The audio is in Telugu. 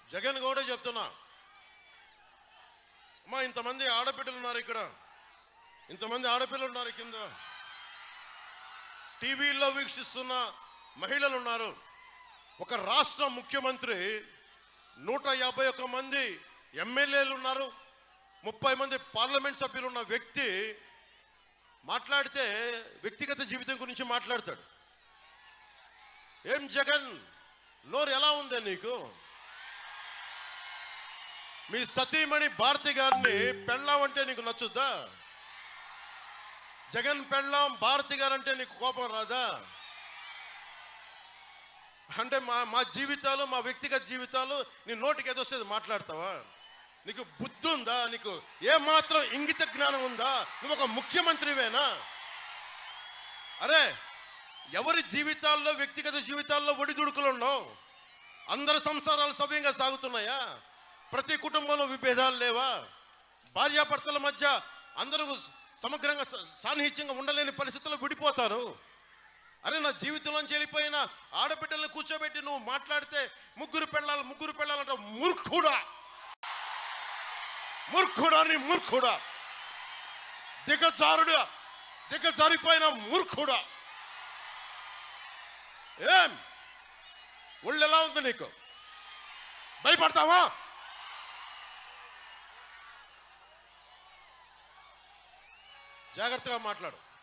జగన్ కూడా చెప్తున్నా అమ్మా ఇంతమంది ఆడబిడ్డలు ఉన్నారు ఇక్కడ ఇంతమంది ఆడపిల్లలు ఉన్నారు కింద టీవీల్లో వీక్షిస్తున్న మహిళలు ఉన్నారు ఒక రాష్ట్ర ముఖ్యమంత్రి నూట యాభై ఒక్క మంది ఎమ్మెల్యేలు ఉన్నారు ముప్పై మంది పార్లమెంట్ సభ్యులు ఉన్న వ్యక్తి మాట్లాడితే వ్యక్తిగత జీవితం గురించి మాట్లాడతాడు ఏం జగన్ నోరు ఎలా ఉందే నీకు మీ సతీమణి భారతి గారిని పెళ్ళాం అంటే నీకు నచ్చుద్దా జగన్ పెళ్ళాం భారతి గారు అంటే నీకు కోపం రాదా అంటే మా మా జీవితాలు మా వ్యక్తిగత జీవితాలు నీ నోటికి ఎదొస్తుంది మాట్లాడతావా నీకు బుద్ధి ఉందా నీకు ఏ మాత్రం ఇంగిత జ్ఞానం ఉందా నువ్వు ఒక ముఖ్యమంత్రివేనా అరే ఎవరి జీవితాల్లో వ్యక్తిగత జీవితాల్లో ఒడిదుడుకులు ఉండవు అందరి సంసారాలు సవ్యంగా సాగుతున్నాయా ప్రతి కుటుంబంలో విభేదాలు లేవా భార్యాభర్తల మధ్య అందరూ సమగ్రంగా స- సాన్నిహిత్యంగా ఉండలేని పరిస్థితుల్లో విడిపోతారు అరే నా జీవితంలోంచి వెళ్ళిపోయిన ఆడబిడ్డల్ని కూర్చోబెట్టి నువ్వు మాట్లాడితే ముగ్గురు పెళ్ళాలి ముగ్గురు పెళ్ళాలంట మూర్ఖుడా మూర్ఖుడా నీ మూర్ఖుడా దిగజారుడా దిగజారిపోయిన మూర్ఖుడా ఏం ఒళ్ళు ఎలా ఉంది నీకు భయపడతావా జాగ్రత్తగా మాట్లాడు